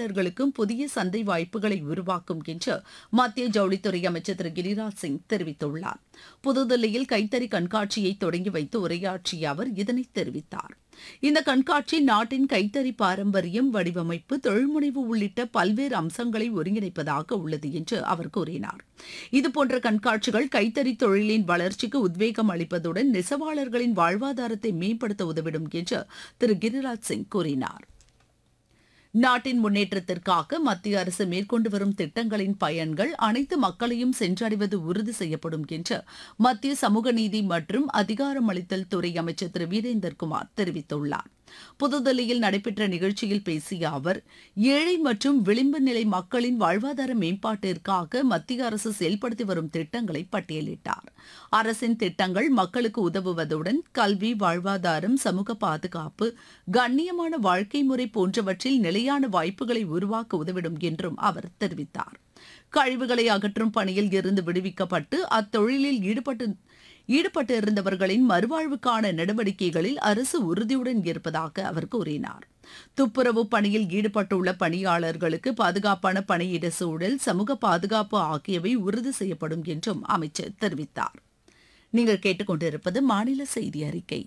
நெசவாளர்களுக்கும் புதிய சந்தை வாய்ப்புகளை உருவாக்கும் என்று மத்திய ஜவுளித்துறை அமைச்சர் திரு கிரிராஜ் சிங் தெரிவித்துள்ளார் புதுதில்லியில் கைத்தறி கண்காட்சியை தொடங்கி வைத்து உரையாற்றிய அவர் இதனை தெரிவித்தார் இந்த கண்காட்சி நாட்டின் கைத்தறி பாரம்பரியம் வடிவமைப்பு தொழில்முனைவு உள்ளிட்ட பல்வேறு அம்சங்களை ஒருங்கிணைப்பதாக உள்ளது என்று அவர் கூறினார் இதுபோன்ற கண்காட்சிகள் கைத்தறி தொழிலின் வளர்ச்சிக்கு உத்வேகம் அளிப்பதுடன் நெசவாளர்களின் வாழ்வாதாரத்தை மேம்படுத்த உதவிடும் என்று திரு கிரிராஜ் சிங் கூறினார் நாட்டின் முன்னேற்றத்திற்காக மத்திய அரசு மேற்கொண்டு வரும் திட்டங்களின் பயன்கள் அனைத்து மக்களையும் சென்றடைவது உறுதி செய்யப்படும் என்று மத்திய சமூக நீதி மற்றும் அதிகாரமளித்தல் துறை அமைச்சர் திரு வீரேந்தர் குமார் தெரிவித்துள்ளார் புதுதில்லியில் நடைபெற்ற நிகழ்ச்சியில் பேசிய அவர் ஏழை மற்றும் விளிம்பு நிலை மக்களின் வாழ்வாதார மேம்பாட்டிற்காக மத்திய அரசு செயல்படுத்தி வரும் திட்டங்களை பட்டியலிட்டார் அரசின் திட்டங்கள் மக்களுக்கு உதவுவதுடன் கல்வி வாழ்வாதாரம் சமூக பாதுகாப்பு கண்ணியமான வாழ்க்கை முறை போன்றவற்றில் நிலையான வாய்ப்புகளை உருவாக்க உதவிடும் என்றும் அவர் தெரிவித்தார் கழிவுகளை அகற்றும் பணியில் இருந்து விடுவிக்கப்பட்டு அத்தொழிலில் ஈடுபட்டு ஈடுபட்டு இருந்தவர்களின் மறுவாழ்வுக்கான நடவடிக்கைகளில் அரசு உறுதியுடன் இருப்பதாக அவர் கூறினார் துப்புரவு பணியில் ஈடுபட்டுள்ள பணியாளர்களுக்கு பாதுகாப்பான பணியிட சூழல் சமூக பாதுகாப்பு ஆகியவை உறுதி செய்யப்படும் என்றும் அமைச்சர் தெரிவித்தார் நீங்கள் கேட்டுக்கொண்டிருப்பது மாநில செய்தி அறிக்கை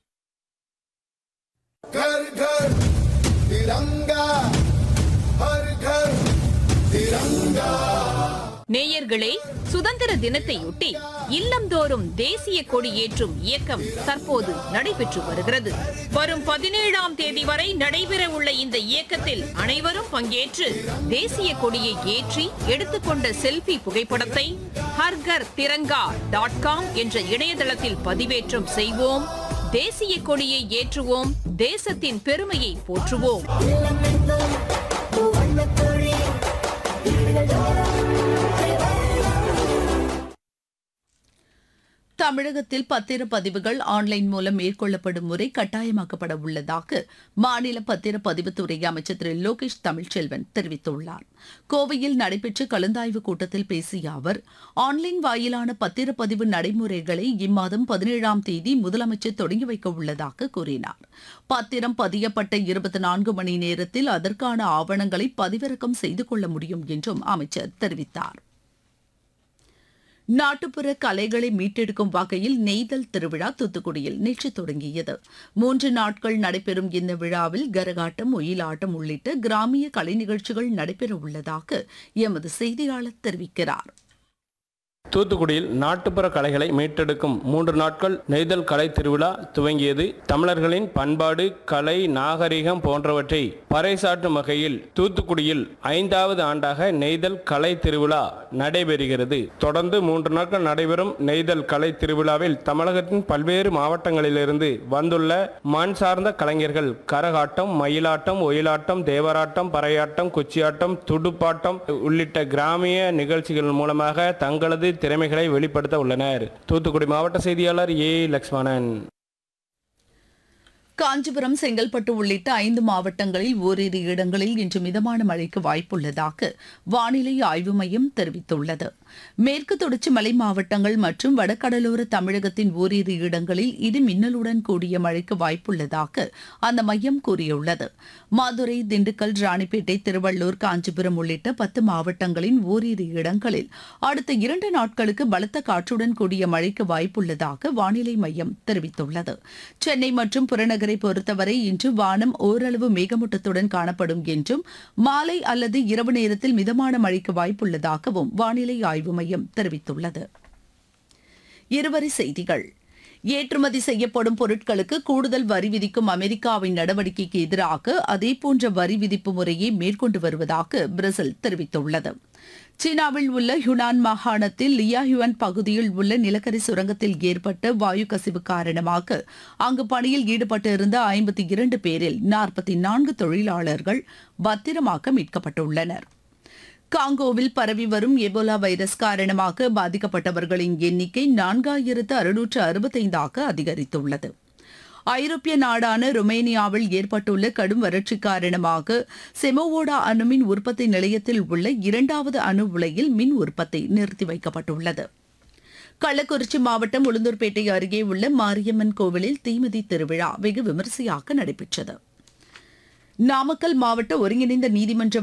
घर घर तिरंगा हर घर तिरंगा நேயர்களே சுதந்திர தினத்தையொட்டி இல்லந்தோறும் தேசிய கொடி ஏற்றும் இயக்கம் தற்போது நடைபெற்று வருகிறது வரும் பதினேழாம் தேதி வரை நடைபெற உள்ள இந்த இயக்கத்தில் அனைவரும் பங்கேற்று தேசிய கொடியை ஏற்றி எடுத்துக்கொண்ட செல்ஃபி புகைப்படத்தை ஹர்கர் திரங்கா டாட் காம் என்ற இணையதளத்தில் பதிவேற்றம் செய்வோம் தேசிய கொடியை ஏற்றுவோம் தேசத்தின் பெருமையை போற்றுவோம் தமிழகத்தில் பத்திரப்பதிவுகள் ஆன்லைன் மூலம் மேற்கொள்ளப்படும் முறை கட்டாயமாக்கப்பட உள்ளதாக மாநில பத்திரப்பதிவுத்துறை அமைச்சர் திரு லோகேஷ் தமிழ்ச்செல்வன் தெரிவித்துள்ளார் கோவையில் நடைபெற்ற கலந்தாய்வு கூட்டத்தில் பேசிய அவர் ஆன்லைன் வாயிலான பத்திரப்பதிவு நடைமுறைகளை இம்மாதம் பதினேழாம் தேதி முதலமைச்சர் தொடங்கி வைக்க உள்ளதாக கூறினார் பத்திரம் பதியப்பட்ட இருபத்தி நான்கு மணி நேரத்தில் அதற்கான ஆவணங்களை பதிவிறக்கம் செய்து கொள்ள முடியும் என்றும் அமைச்சர் தெரிவித்தார் நாட்டுப்புற கலைகளை மீட்டெடுக்கும் வகையில் நெய்தல் திருவிழா தூத்துக்குடியில் நேற்று தொடங்கியது மூன்று நாட்கள் நடைபெறும் இந்த விழாவில் கரகாட்டம் ஒயிலாட்டம் உள்ளிட்ட கிராமிய கலை நிகழ்ச்சிகள் நடைபெற உள்ளதாக எமது செய்தியாளர் தெரிவிக்கிறார் தூத்துக்குடியில் நாட்டுப்புற கலைகளை மீட்டெடுக்கும் மூன்று நாட்கள் நெய்தல் கலை திருவிழா துவங்கியது தமிழர்களின் பண்பாடு கலை நாகரிகம் போன்றவற்றை பறைசாற்றும் வகையில் தூத்துக்குடியில் ஐந்தாவது ஆண்டாக நெய்தல் கலை திருவிழா நடைபெறுகிறது தொடர்ந்து மூன்று நாட்கள் நடைபெறும் நெய்தல் கலை திருவிழாவில் தமிழகத்தின் பல்வேறு மாவட்டங்களிலிருந்து வந்துள்ள மண் சார்ந்த கலைஞர்கள் கரகாட்டம் மயிலாட்டம் ஒயிலாட்டம் தேவராட்டம் பறையாட்டம் குச்சியாட்டம் துடுப்பாட்டம் உள்ளிட்ட கிராமிய நிகழ்ச்சிகள் மூலமாக தங்களது திறமைகளை வெளிப்படுத்த உள்ளனர் தூத்துக்குடி மாவட்ட செய்தியாளர் ஏ லக்ஷ்மணன் காஞ்சிபுரம் செங்கல்பட்டு உள்ளிட்ட ஐந்து மாவட்டங்களில் ஓரிரு இடங்களில் இன்று மிதமான மழைக்கு வாய்ப்புள்ளதாக வானிலை ஆய்வு மையம் தெரிவித்துள்ளது மேற்கு தொடர்ச்சி மலை மாவட்டங்கள் மற்றும் வடகடலோர தமிழகத்தின் ஓரிரு இடங்களில் இடி மின்னலுடன் கூடிய மழைக்கு வாய்ப்புள்ளதாக அந்த மையம் கூறியுள்ளது மதுரை திண்டுக்கல் ராணிப்பேட்டை திருவள்ளூர் காஞ்சிபுரம் உள்ளிட்ட பத்து மாவட்டங்களின் ஓரிரு இடங்களில் அடுத்த இரண்டு நாட்களுக்கு பலத்த காற்றுடன் கூடிய மழைக்கு வாய்ப்புள்ளதாக வானிலை மையம் தெரிவித்துள்ளது சென்னை மற்றும் புறநகரை பொறுத்தவரை இன்று வானம் ஓரளவு மேகமூட்டத்துடன் காணப்படும் என்றும் மாலை அல்லது இரவு நேரத்தில் மிதமான மழைக்கு வாய்ப்புள்ளதாகவும் வானிலை ஆய்வு மையம் தெரிவித்துள்ளது இருவரி செய்திகள் ஏற்றுமதி செய்யப்படும் பொருட்களுக்கு கூடுதல் வரி விதிக்கும் அமெரிக்காவின் நடவடிக்கைக்கு எதிராக அதேபோன்ற வரி விதிப்பு முறையை மேற்கொண்டு வருவதாக பிரேசில் தெரிவித்துள்ளது சீனாவில் உள்ள ஹுனான் மாகாணத்தில் லியாஹுவன் பகுதியில் உள்ள நிலக்கரி சுரங்கத்தில் ஏற்பட்ட வாயு கசிவு காரணமாக அங்கு பணியில் ஈடுபட்டிருந்த ஐம்பத்தி இரண்டு பேரில் நாற்பத்தி நான்கு தொழிலாளர்கள் பத்திரமாக மீட்கப்பட்டுள்ளனர் காங்கோவில் பரவி வரும் எபோலா வைரஸ் காரணமாக பாதிக்கப்பட்டவர்களின் எண்ணிக்கை நான்காயிரத்து அறுநூற்று அறுபத்தைந்தாக அதிகரித்துள்ளது ஐரோப்பிய நாடான ருமேனியாவில் ஏற்பட்டுள்ள கடும் வறட்சி காரணமாக செமோவோடா அணுமின் உற்பத்தி நிலையத்தில் உள்ள இரண்டாவது அணு உலையில் மின் உற்பத்தி நிறுத்தி வைக்கப்பட்டுள்ளது கள்ளக்குறிச்சி மாவட்டம் உளுந்தூர்பேட்டை அருகே உள்ள மாரியம்மன் கோவிலில் தீமிதி திருவிழா வெகு விமரிசையாக நடைபெற்றது நாமக்கல் மாவட்ட ஒருங்கிணைந்த நீதிமன்ற